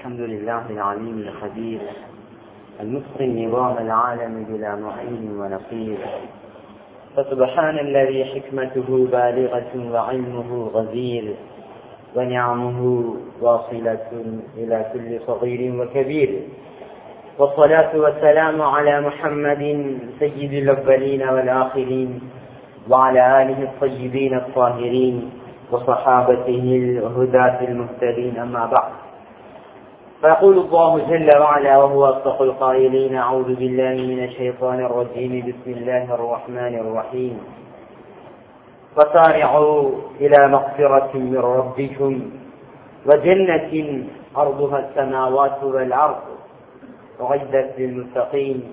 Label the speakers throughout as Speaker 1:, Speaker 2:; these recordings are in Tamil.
Speaker 1: الحمد لله العليم الخبير المتقن نظام العالم بلا معين ونقير فسبحان الذي حكمته بالغة وعلمه غزير ونعمه واصلة إلى كل صغير وكبير والصلاة والسلام على محمد سيد الأولين والآخرين وعلى آله الطيبين الطاهرين وصحابته الهداة المهتدين أما بعد فيقول الله جل وعلا وهو أصدق القائلين أعوذ بالله من الشيطان الرجيم بسم الله الرحمن الرحيم فسارعوا إلى مغفرة من ربكم وجنة أرضها السماوات والأرض أعدت للمتقين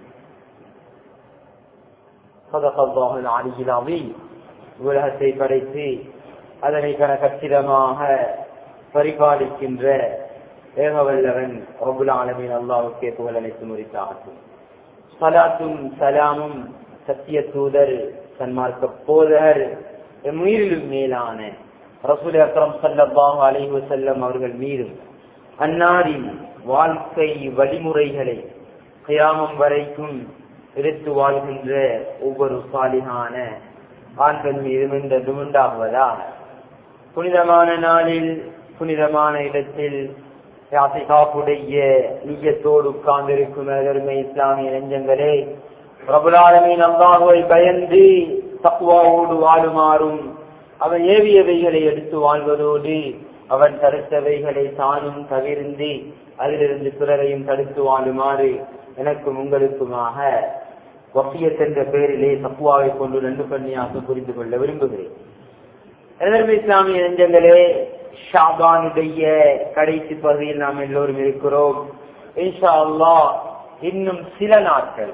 Speaker 1: صدق الله العلي العظيم உலகத்தை படைத்து அதனை கனகச்சிதமாக பரிபாலிக்கின்ற ஏகவல்லவன் ரபுல் ஆலமின் அல்லாவுக்கே புகழ் அனைத்து முறித்தாகட்டும் சலாத்தும் சலாமும் சத்திய தூதர் சன்மார்க்க போதர் உயிரிலும் மேலான ரசூல் அக்ரம் சல்லாஹு அலைஹு செல்லம் அவர்கள் மீதும் அன்னாரின் வாழ்க்கை வழிமுறைகளை கியாமம் வரைக்கும் எடுத்து வாழ்கின்ற ஒவ்வொரு சாலிகான ஆண்கள் மீதும் இந்த உண்டாகுவதாக புனிதமான நாளில் புனிதமான இடத்தில் யாத்திகாப்புடைய நீயத்தோடு உட்கார்ந்திருக்கும் அருமை இஸ்லாமிய நெஞ்சங்களே பிரபுலாலமின் அல்லாஹுவை பயந்து தக்குவாவோடு வாழுமாறும் அவன் ஏவியவைகளை எடுத்து வாழ்வதோடு அவன் தடுத்தவைகளை தானும் தவிர்ந்து அதிலிருந்து பிறரையும் தடுத்து வாழுமாறு எனக்கும் உங்களுக்குமாக வசியத் என்ற பெயரிலே தப்புவாவை கொண்டு ரெண்டு பண்ணியாக புரிந்து கொள்ள விரும்புகிறேன் எதர்மை இஸ்லாமிய நெஞ்சங்களே ஷாபானுடைய கடைசி பகுதியில் நாம் எல்லோரும் இருக்கிறோம் இன்ஷா அல்லா இன்னும் சில நாட்கள்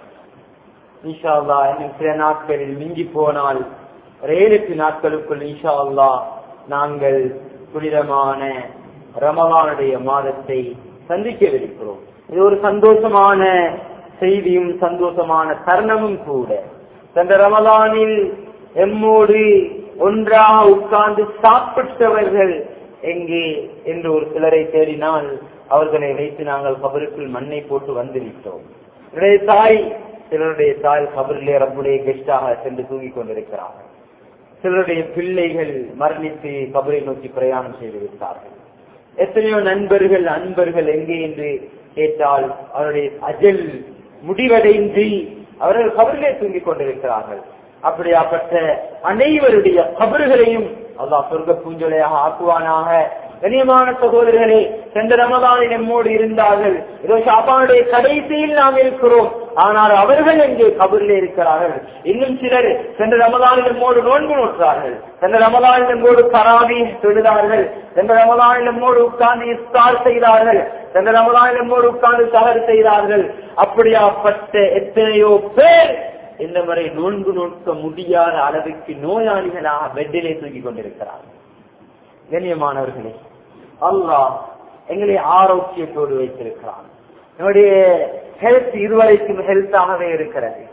Speaker 1: இன்ஷா அல்லா இன்னும் சில நாட்களில் மிஞ்சி போனால் ஒரு ஏழு எட்டு நாட்களுக்குள் இன்ஷா அல்லா நாங்கள் புனிதமான ரமலானுடைய மாதத்தை சந்திக்கவிருக்கிறோம் இது ஒரு சந்தோஷமான செய்தியும் சந்தோஷமான தருணமும் கூட சென்ற ரமலானில் எம்மோடு ஒன்றாக உட்கார்ந்து சாப்பிட்டவர்கள் எங்கே என்று ஒரு சிலரை தேடினால் அவர்களை வைத்து நாங்கள் கபருக்குள் மண்ணை போட்டு வந்துவிட்டோம் என்னுடைய தாய் சிலருடைய தாய் கபரிலே ரப்புடைய கெஸ்டாக சென்று தூங்கிக் கொண்டிருக்கிறார்கள் சிலருடைய பிள்ளைகள் மரணித்து கபரை நோக்கி பிரயாணம் செய்து விட்டார்கள் எத்தனையோ நண்பர்கள் அன்பர்கள் எங்கே என்று கேட்டால் அவருடைய அஜல் முடிவடைந்து அவர்கள் கபரிலே தூங்கிக் கொண்டிருக்கிறார்கள் அப்படியாப்பட்ட அனைவருடைய கபறுகளையும் அல்லாஹ் சொர்க்க பூஞ்சொலையாக ஆக்குவானாக கனியமான சகோதரர்களே சென்ற ரமதானில் நம்மோடு இருந்தார்கள் இதோ ஷாபானுடைய கடைசியில் நாம் இருக்கிறோம் ஆனால் அவர்கள் எங்கே கபரில் இருக்கிறார்கள் இன்னும் சிலர் சென்ற ரமதானில் நம்மோடு நோன்பு நோற்றார்கள் சென்ற ரமதானில் நம்மோடு கராவி தொழுதார்கள் சென்ற ரமதானில் நம்மோடு உட்கார்ந்து இஸ்தார் செய்தார்கள் சென்ற ரமதானில் நம்மோடு உட்கார்ந்து சகர் செய்தார்கள் அப்படியாப்பட்ட எத்தனையோ பேர் இந்த முறை நோன்பு நோக்க முடியாத அளவுக்கு நோயாளிகளாக பெட்டிலே தூங்கிக் கொண்டிருக்கிறார்கள் கண்ணியமானவர்களே அல்லாஹ் எங்களை ஆரோக்கியத்தோடு வைத்திருக்கிறான் என்னுடைய ஹெல்த் இதுவரைக்கும் ஹெல்த்தாகவே இருக்கிறது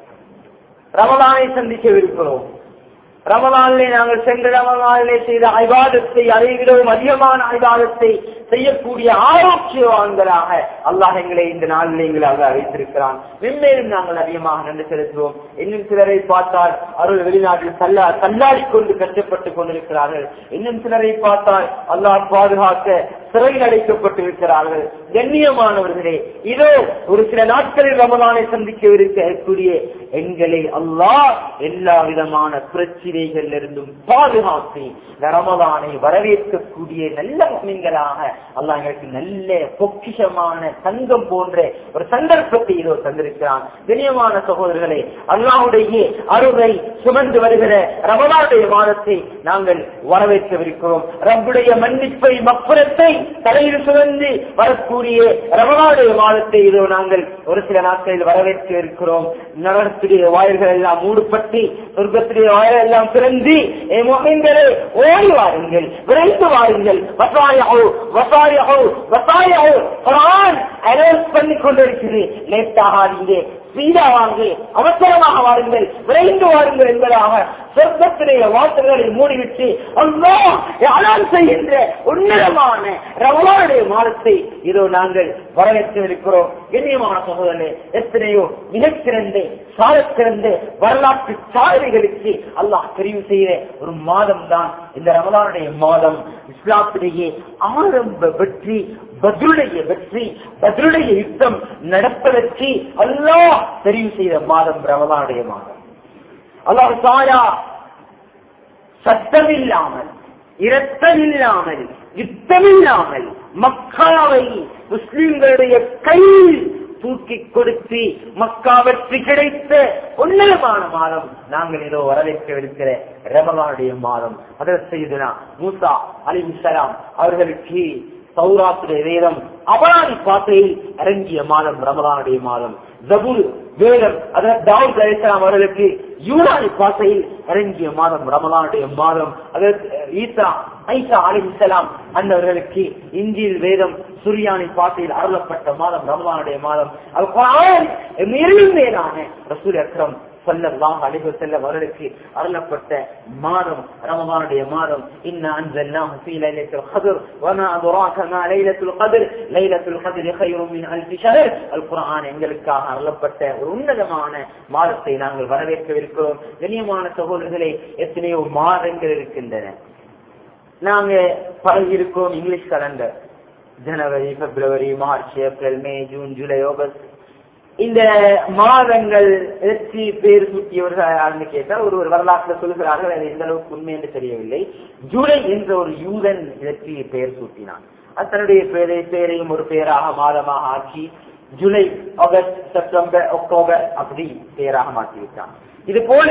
Speaker 1: ரமலானை சந்திக்கவிருக்கிறோம் ரமலானிலே நாங்கள் சென்ற ரமலானிலே செய்த ஐவாதத்தை அதை விடவும் அதிகமான ஐவாதத்தை செய்யக்கூடிய ஆரோக்கியவான்களாக அல்லாஹ் எங்களை இந்த நாளில் எங்களாக வைத்திருக்கிறான் மென்மேலும் நாங்கள் அதிகமாக நன்றி செலுத்துவோம் இன்னும் சிலரை பார்த்தால் அவர்கள் வெளிநாட்டில் தள்ளா தள்ளாடி கொண்டு கஷ்டப்பட்டுக் கொண்டிருக்கிறார்கள் இன்னும் சிலரை பார்த்தால் அல்லாஹ் பாதுகாக்க சிறையில் அடைக்கப்பட்டிருக்கிறார்கள் கண்ணியமானவர்களே இதோ ஒரு சில நாட்களில் ரமலானை சந்திக்க இருக்கக்கூடிய எங்களை அல்லாஹ் எல்லா விதமான பிரச்சனைகள் இருந்தும் பாதுகாத்து ரமலானை வரவேற்கக்கூடிய நல்ல மீன்களாக அல்லாஹ் எங்களுக்கு நல்ல பொக்கிஷமான தங்கம் போன்ற ஒரு சந்தர்ப்பத்தை இதோ தந்திருக்கிறான் கண்ணியமான சகோதரர்களே அல்லாஹுடைய அருளை சுமந்து வருகிற ரமலானுடைய மாதத்தை நாங்கள் வரவேற்கவிருக்கிறோம் ரப்புடைய மன்னிப்பை மப்புறத்தை தலையில் சுமந்து வரக்கூடிய ரமலானுடைய மாதத்தை இதோ நாங்கள் ஒரு சில நாட்களில் வரவேற்க இருக்கிறோம் நரகத்துடைய வாயில்கள் எல்லாம் மூடப்பட்டு சொர்க்கத்துடைய வாயில்கள் எல்லாம் திறந்து முகங்களே ஓடி வாருங்கள் விரைந்து வாருங்கள் வசாயோ வசாயோ வசாயோ குரான் அனௌன்ஸ் பண்ணி கொண்டிருக்கிறது லேட் ஆகாதீங்க சீதா வாருங்கள் அவசரமாக வாருங்கள் விரைந்து வாருங்கள் என்பதாக சொர்க்கத்திலேயே வாசல்களை மூடிவிட்டு அல்லா யாரால் செய்கின்ற உன்னதமான ரமலானுடைய மாதத்தை இதோ நாங்கள் வரவேற்று இருக்கிறோம் கண்ணியமான சகோதரர்களே எத்தனையோ மிகச்சிறந்த சாலச்சிறந்த வரலாற்று சாதனைகளுக்கு அல்லாஹ் தெரிவு செய்த ஒரு மாதம் தான் இந்த ரமலானுடைய மாதம் இஸ்லாத்திலேயே ஆரம்ப வெற்றி பதிலுடைய வெற்றி பதிலுடைய யுத்தம் நடப்பதற்கு அல்லாஹ் தெரிவு செய்த மாதம் ரமலானுடைய மாதம் அல்லாஹ் தாயா சத்தமில்லாமல் இரத்தமில்லாமல் யுத்தமில்லாமல் மக்காவை முஸ்லிம்களுடைய கையில் தூக்கி கொடுத்து மக்கா வெற்றி கிடைத்த உன்னதமான மாதம் நாங்கள் ஏதோ வரவேற்கவிருக்கிற ரமலானுடைய மாதம் அதற்கு செய்தனா மூசா அலிமுசலாம் அவர்களுக்கு சௌராத்திர வேதம் அபராதி பாத்தையில் இறங்கிய மாதம் ரமலானுடைய மாதம் ஜபுல் வேதம் அதாவது தாவூத் அலிஸ்லாம் அவர்களுக்கு யூனானி பாசையில் இறங்கிய மாதம் ரமலானுடைய மாதம் அதற்கு ஈசா ஐசா அலிசலாம் அந்தவர்களுக்கு இந்தியில் வேதம் சுரியானி பாசையில் அருளப்பட்ட மாதம் ரமலானுடைய மாதம் அது மேலான ரசூல் அக்ரம் சொல்லலாம் அழைப்பு செல்ல அவர்களுக்கு அருளப்பட்ட மாதம் ரமலானுடைய மாதம் இன்னா அன்சல்னாஹு ஃபீ லைலத்துல் கத்ர் வமா அத்ராக மா லைலத்துல் கத்ர் லைலத்துல் கத்ர் கைரும் மின் அல்ஃபி ஷஹர் அல் குர்ஆன் எங்களுக்காக அருளப்பட்ட ஒரு உன்னதமான மாதத்தை நாங்கள் வரவேற்கவிருக்கிறோம் கண்ணியமான சகோதரர்களே எத்தனையோ மாதங்கள் இருக்கின்றன நாங்க பழகி இருக்கோம் English calendar January February March April May June July August இந்த மாதங்கள் எதற்கு பேர் சூட்டியவர்கள் யாருன்னு கேட்டால் ஒரு ஒரு வரலாற்றுல சொல்கிறார்கள் அது எந்த அளவுக்கு உண்மை என்று தெரியவில்லை ஜூலை என்ற ஒரு யூதன் இதற்கு பெயர் சூட்டினான் அது தன்னுடைய பேரை பேரையும் ஒரு பெயராக மாதமாக ஆக்கி ஜூலை ஆகஸ்ட் செப்டம்பர் அக்டோபர் அப்படி பெயராக மாற்றிவிட்டான் இது போல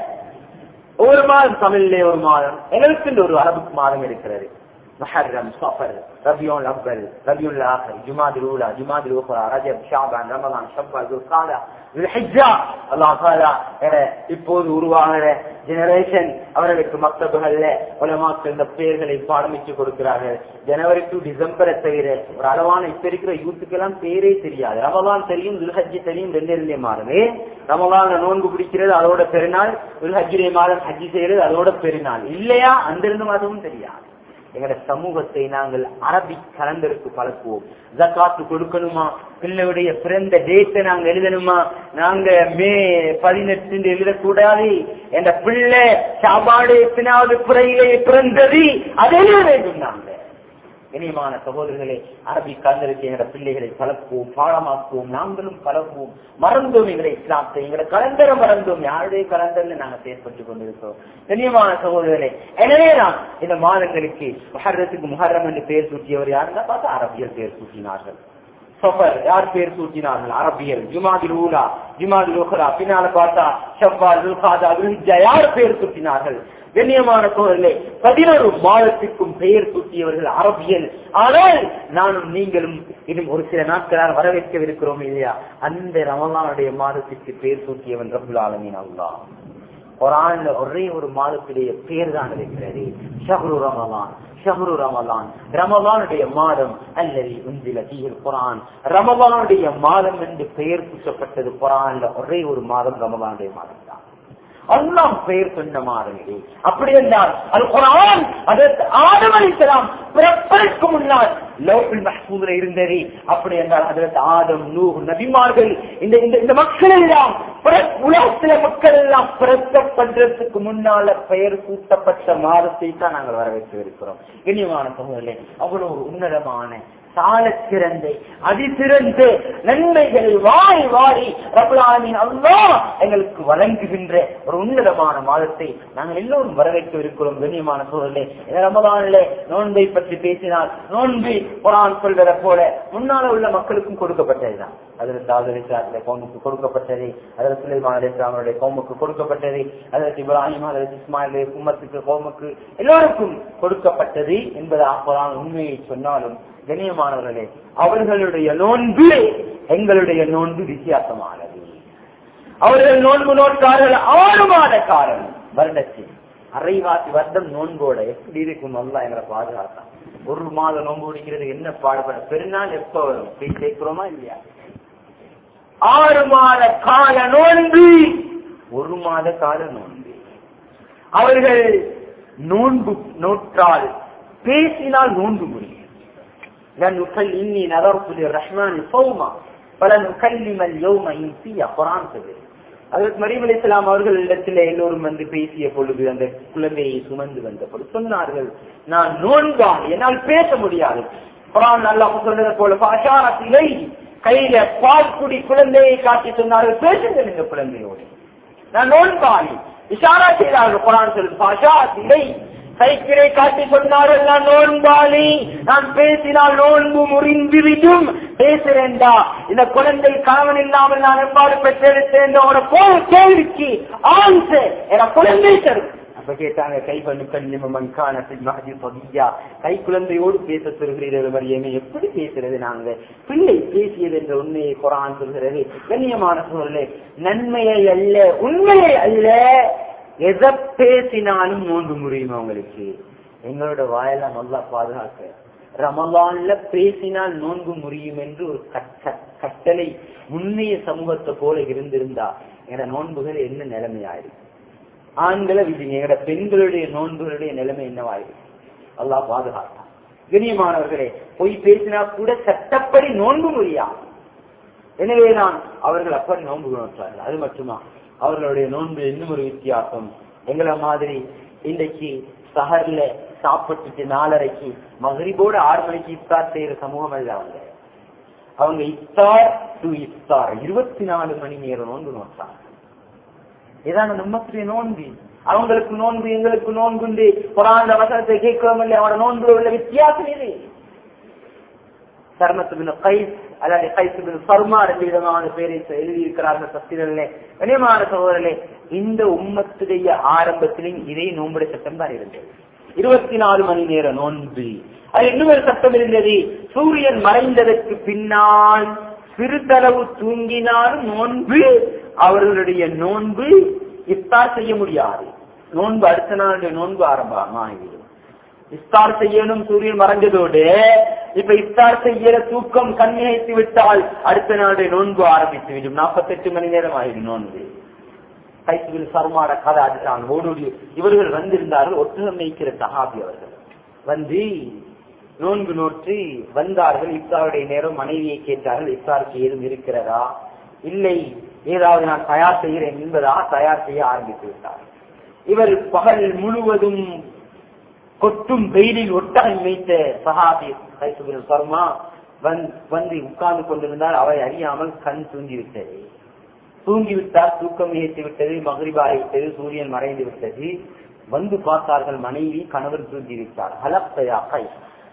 Speaker 1: ஒரு மாதம் தமிழிலே ஒரு மாதம் எங்களுக்கு ஒரு அரபு மாதம் இருக்கிறது محرم صفر ربيع الأول ربيع الآخر جماد الأولى جماد الأخرى رجب شعبان رمضان شوال ذو القعدة ذو அல்லாஹ் தாலா என இப்போது உருவாகிற ஜெனரேஷன் அவர்களுக்கு மக்தபுகள்ல உலமாக்கள் இந்த பெயர்களை பாடமிச்சு கொடுக்கிறார்கள் ஜனவரி டு டிசம்பரை தவிர ஒரு அளவான இப்ப இருக்கிற யூத்துக்கு எல்லாம் பேரே தெரியாது ரமலான் தெரியும் துல்ஹஜ்ஜி தெரியும் ரெண்டு ரெண்டே மாதமே ரமலான் நோன்பு பிடிக்கிறது அதோட பெருநாள் துல்ஹஜ்ஜிலே மாதம் ஹஜ்ஜி செய்யறது அதோட பெருநாள் இல்லையா அந்த ரெண்டு மாதமும் தெரியாது எங்கட சமூகத்தை நாங்கள் அரபிக் கலந்தருக்கு பழக்குவோம் ஜக்காத்து கொடுக்கணுமா பிள்ளையுடைய பிறந்த டேட்டை நாங்க எழுதணுமா நாங்க மே பதினெட்டு எழுதக்கூடாது என்ற பிள்ளை சாப்பாடு எத்தனாவது குறையிலே பிறந்தது அதே வேண்டும் நாங்க இனியமான சகோதரர்களே அரபி கலந்தருக்கு எங்களோட பிள்ளைகளை பழக்குவோம் பாடமாக்குவோம் நாங்களும் பழகுவோம் மறந்தோம் எங்களை இஸ்லாத்தை எங்களை கலந்தர மறந்தோம் யாருடைய கலந்தர்ல நாங்க செயற்பட்டுக் கொண்டிருக்கிறோம் கண்ணியமான சகோதரர்களே எனவே நான் இந்த மாதங்களுக்கு முஹர்ரத்துக்கு முஹர்ரம் என்று பெயர் சூட்டியவர் யாருன்னா பார்த்தா அரபியல் பெயர் சூட்டினார்கள் சஃபர் யார் பேர் சூட்டினார்கள் அரபியல் ஜுமாதில் ஊலா ஜுமாதில் உஹரா பின்னால பார்த்தா ஷவ்வால் துல்காதா துல்ஹிஜ்ஜா யார் பேர் சூட்டினார்கள் கண்ணியமான சோழர்களே பதினோரு மாதத்திற்கும் பெயர் சூட்டியவர்கள் அரபியல் ஆனால் நானும் நீங்களும் இன்னும் ஒரு சில நாட்களால் வரவேற்கவிருக்கிறோம் இல்லையா அந்த ரமலானுடைய மாதத்திற்கு பெயர் சூட்டியவன் ரபுல் ஆலமீன் அல்லாஹ் குரான்ல ஒரே ஒரு மாதத்துடைய பேர் தான் இருக்கிறது ஷஹ்ரு ரமலான் ஷஹ்ரு ரமலான் ரமலானுடைய மாதம் அல்லது உந்தில தீர் குரான் ரமலானுடைய மாதம் என்று பெயர் சூட்டப்பட்டது குரான்ல ஒரே ஒரு மாதம் ரமலானுடைய மாதம் தான் அல்லாம் பெயர் சொன்ன மாதிரி அப்படி என்றால் அது குரான் அதற்கு ஆதம் அளிக்கலாம் பிறப்பதற்கு முன்னால் லோகல் மஹூதுல இருந்தது அப்படி என்றால் அதற்கு ஆதம் நூ நபிமார்கள் இந்த இந்த இந்த மக்கள் எல்லாம் உலகத்தில மக்கள் எல்லாம் பிறக்கப்படுறதுக்கு முன்னால பெயர் சூட்டப்பட்ட மாதத்தை தான் நாங்கள் வரவேற்று இருக்கிறோம் இனிமான சமூகங்களே அவ்வளவு உன்னதமான சால சிறந்த அதிசிறந்த நன்மைகளை வாரி வாரி ரபுலாமின் அல்லா எங்களுக்கு வழங்குகின்ற ஒரு உன்னதமான மாதத்தை நாங்கள் எல்லோரும் வரவேற்க இருக்கிறோம் கண்ணியமான சூழலே ரமதானிலே நோன்பை பற்றி பேசினால் நோன்பு குரான் சொல்வதை போல முன்னால உள்ள மக்களுக்கும் கொடுக்கப்பட்டதுதான் அதற்கு தாவூத் கோமுக்கு கொடுக்கப்பட்டது அதற்கு சுலைமான் அலிஸ்லாமனுடைய கோமுக்கு கொடுக்கப்பட்டது அதற்கு இப்ராஹிம் அதற்கு இஸ்மாயில் கும்மத்துக்கு கோமுக்கு எல்லோருக்கும் கொடுக்கப்பட்டது என்பதாக குரான் உண்மையை சொன்னாலும் கண்ணியமானவர்களே அவர்களுடைய நோன்பு எங்களுடைய நோன்பு வித்தியாசமானது அவர்கள் நோன்பு நோட்டார்கள் ஆறு மாத காலம் வருடத்தில் அரைவாசி வருடம் நோன்போட எப்படி இருக்கும் அல்லா எங்களை பாதுகாத்தான் ஒரு மாதம் நோன்பு பிடிக்கிறது என்ன பாடுபட பெருநாள் எப்ப வரும் போய் சேர்க்கிறோமா இல்லையா ஆறு மாத கால நோன்பு ஒரு மாத கால நோன்பு அவர்கள் நோன்பு நோற்றால் பேசினால் நோன்பு முடியும் لن إني نذرت للرحمن صوما فلن أكلم اليوم إنسيا قرآن சொல்லுது அதற்கு மரியம் அலி இஸ்லாம் அவர்கள் இடத்துல எல்லோரும் வந்து பேசிய பொழுது அந்த குழந்தையை சுமந்து வந்த பொழுது சொன்னார்கள் நான் நோன்பான் என்னால் பேச முடியாது குரான் நல்லா சொன்னது போல பாஷாரத்திலை கையில பால் குடி குழந்தையை காட்டி சொன்னார்கள் பேசுங்க நீங்க குழந்தையோடு நான் நோன்பாளி இஷாரா செய்தார்கள் குரான் சொல்லுது பாஷாரத்திலை சைக்கிரை காட்டி சொன்னார்கள் நான் நோன்பாளி நான் பேசினால் நோன்பு முறிந்துவிடும் பேசுறேன்டா இந்த குழந்தை கணவன் இல்லாமல் நான் எவ்வாறு பெற்றெடுத்தேன் ஒரு போல கேள்விக்கு ஆன்சர் என குழந்தை தரும் அப்ப கேட்டாங்க கை பண்ணு கண்ணிமன்கான மகதி பதியா கை குழந்தையோடு பேச சொல்கிறீர்கள் மரியமே எப்படி பேசுறது நாங்க பிள்ளை பேசியது என்ற உண்மையை குரான் சொல்கிறது கண்ணியமான சூழலே நன்மையை அல்ல உண்மையை அல்ல எதை பேசினாலும் நோன்பு முடியும் அவங்களுக்கு எங்களோட வாயெல்லாம் நல்லா பாதுகாக்க ரமலான்ல பேசினால் நோன்பு முடியும் என்று ஒரு கட்டளை முன்னைய சமூகத்தை போல இருந்திருந்தா எங்க நோன்புகள் என்ன நிலைமையாயிருக்கு ஆண்களை விதிங்க எங்கட பெண்களுடைய நோன்புகளுடைய நிலைமை என்னவாயிருக்கு அல்லா பாதுகாத்தான் கண்ணியமானவர்களே பொய் பேசினா கூட சட்டப்படி நோன்பு முடியாது எனவேதான் அவர்கள் அப்படி நோன்பு நோற்றார்கள் அது மட்டுமா அவர்களுடைய நோன்பு இன்னும் ஒரு வித்தியாசம் எங்களை மாதிரி இன்றைக்கு சஹர்ல சாப்பிட்டுட்டு நாலரைக்கு மகரிபோடு ஆறு மணிக்கு இஃப்தார் செய்யற சமூகம் அல்ல அவங்க அவங்க இஃப்தார் டு இஃப்தார் இருபத்தி நாலு மணி நேரம் நோன்பு நோட்டாங்க இதான நம்மத்துடைய நோன்பு அவங்களுக்கு நோன்பு எங்களுக்கு நோன்புண்டு புறாந்த வசனத்தை கேட்கிறோம் இல்லை அவனோட நோன்பு உள்ள வித்தியாசம் இது சர்மத்து கைஸ் அல்லாது கைசு சர்மா ரெண்டு விதமான பேரை எழுதி இருக்கிறார்கள் சத்திரர்களே கனியமான சகோதரர்களே இந்த உம்மத்துடைய ஆரம்பத்திலும் இதே நோன்புடைய சட்டம் தான் இருந்தது இருபத்தி நாலு மணி நேர நோன்பு அது இன்னும் ஒரு சட்டம் இருந்தது சூரியன் மறைந்ததற்கு பின்னால் சிறிதளவு தூங்கினாலும் நோன்பு அவர்களுடைய நோன்பு இஃப்தார் செய்ய முடியாது நோன்பு அடுத்த நாளுடைய நோன்பு ஆரம்பமாகிவிடும் இஃப்தார் செய்யணும் சூரியன் மறைஞ்சதோடு இப்ப இஃப்தார் செய்யற தூக்கம் கண்ணியத்து விட்டால் அடுத்த நாளுடைய நோன்பு ஆரம்பித்து விடும் நாற்பத்தெட்டு மணி நேரம் ஆகிடும் நோன்பு கைசுவில் சர்மாட கதை அதுதான் ஓடோடி இவர்கள் வந்திருந்தார்கள் ஒட்டுகம் மேய்க்கிற சஹாபி அவர்கள் வந்து நோன்பு நோற்றி வந்தார்கள் இஃப்தாருடைய நேரம் மனைவியை கேட்டார்கள் இஃப்தாருக்கு ஏதும் இருக்கிறதா இல்லை ஏதாவது நான் தயார் செய்கிறேன் என்பதா தயார் செய்ய ஆரம்பித்து விட்டார் இவர் பகல் முழுவதும் கொட்டும் வெயிலில் ஒட்டகம் வைத்த சஹாபி கைசுபின் சர்மா வந்து உட்கார்ந்து கொண்டிருந்தால் அவை அறியாமல் கண் தூங்கிவிட்டது தூங்கிவிட்டார் தூக்கம் ஏற்றி விட்டது மகிழ்வாகி விட்டது சூரியன் மறைந்து விட்டது வந்து பார்த்தார்கள் மனைவி கணவர் தூங்கி விட்டார் ஹலப்பையா கை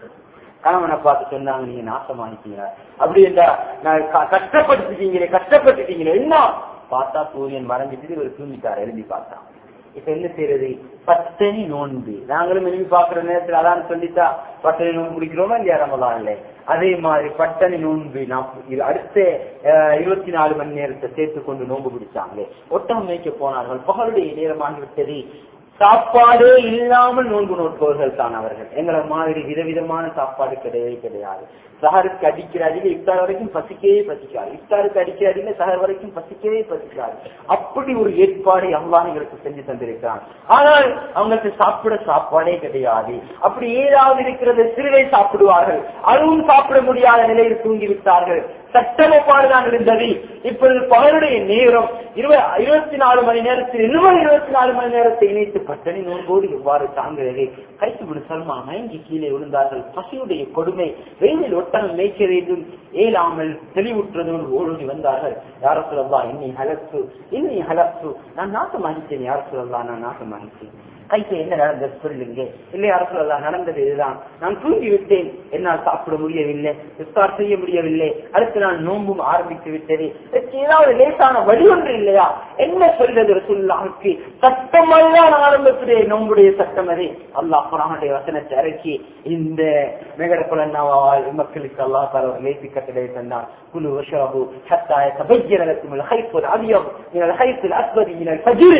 Speaker 1: கணவனை பார்த்து சொன்னாங்க நீங்க நாசமாயிட்டீங்க அப்படி என்றா நான் கஷ்டப்பட்டுட்டீங்களே கஷ்டப்பட்டுட்டீங்களே என்ன பார்த்தா சூரியன் மறைஞ்சிட்டு இவர் தூங்கிட்டார் எழுதி பார்த்தா இப்ப என்ன செய்யறது பத்தனி நோன்பு நாங்களும் எழுதி பாக்குற நேரத்துல அதான் சொல்லிட்டா பத்தனி நோன்பு குடிக்கிறோமா இல்லையா ரமதான் இல்லை அதே மாதிரி பட்டணி நோன்பு நாம் அடுத்த இருபத்தி நாலு மணி நேரத்தை சேர்த்து கொண்டு நோன்பு பிடிச்சாங்களே ஒட்டம் மேய்க்க போனார்கள் பகலுடைய நேரமாகிவிட்டது சாப்பாடே இல்லாமல் நோன்பு நோட்பவர்கள் தான் அவர்கள் எங்களை மாதிரி விதவிதமான சாப்பாடு கிடையவே கிடையாது சஹருக்கு அடிக்கிற அடியில இஃப்தார் வரைக்கும் பசிக்கவே பசிக்காது இஃப்தாருக்கு அடிக்கிற அடியில சஹர் வரைக்கும் பசிக்கவே பசிக்காது அப்படி ஒரு ஏற்பாடு அல்லாஹ் எங்களுக்கு செஞ்சு தந்திருக்கிறான் ஆனால் அவங்களுக்கு சாப்பிட சாப்பாடே கிடையாது அப்படி ஏதாவது இருக்கிறது சிறுவை சாப்பிடுவார்கள் அதுவும் சாப்பிட முடியாத நிலையில் தூங்கி விட்டார்கள் சட்டமைப்பாடுதான் இருந்தது இப்பொழுது பகலுடைய நேரம் இருபத்தி நாலு மணி நேரத்தில் இன்னும் இருபத்தி நாலு மணி நேரத்தை இணைத்து பட்டணி நோன்போடு எவ்வாறு தாங்குகிறது கைத்து விடு சல்மா மயங்கி கீழே விழுந்தார்கள் பசியுடைய கொடுமை வெயிலில் ஒட்டகம் மேய்க்க வேண்டும் ஏலாமல் தெளிவுற்றதோடு ஓடி வந்தார்கள் யார சொல்லலாம் இன்னி ஹலத்து இன்னி ஹலத்து நான் நாசமாகித்தேன் யார சொல்லலாம் நான் நாசமாகித்தேன் கைக்கு என்ன நடந்தது சொல்லுங்க இல்லை அரசுலா நடந்தது இதுதான் நான் தூங்கி விட்டேன் என்னால் சாப்பிட முடியவில்லை இஃப்தார் செய்ய முடியவில்லை அடுத்து நான் நோன்பும் ஆரம்பித்து விட்டது ஏதாவது லேசான வழி ஒன்று இல்லையா என்ன சொல்றது ரசுல்லாவுக்கு சட்டமெல்லாம் ஆரம்பித்ததே நோம்புடைய சட்டம் அது அல்லாஹ் குரானுடைய வசனத்தை இறக்கி இந்த மேகடப்புலன்னாவால் மக்களுக்கு அல்லாஹ் தர லேசி கட்டளை தந்தான் குழு வஷாபு ஹத்தாய தபையன லக்கும் الخيط الابيض من الخيط الاسود من الفجر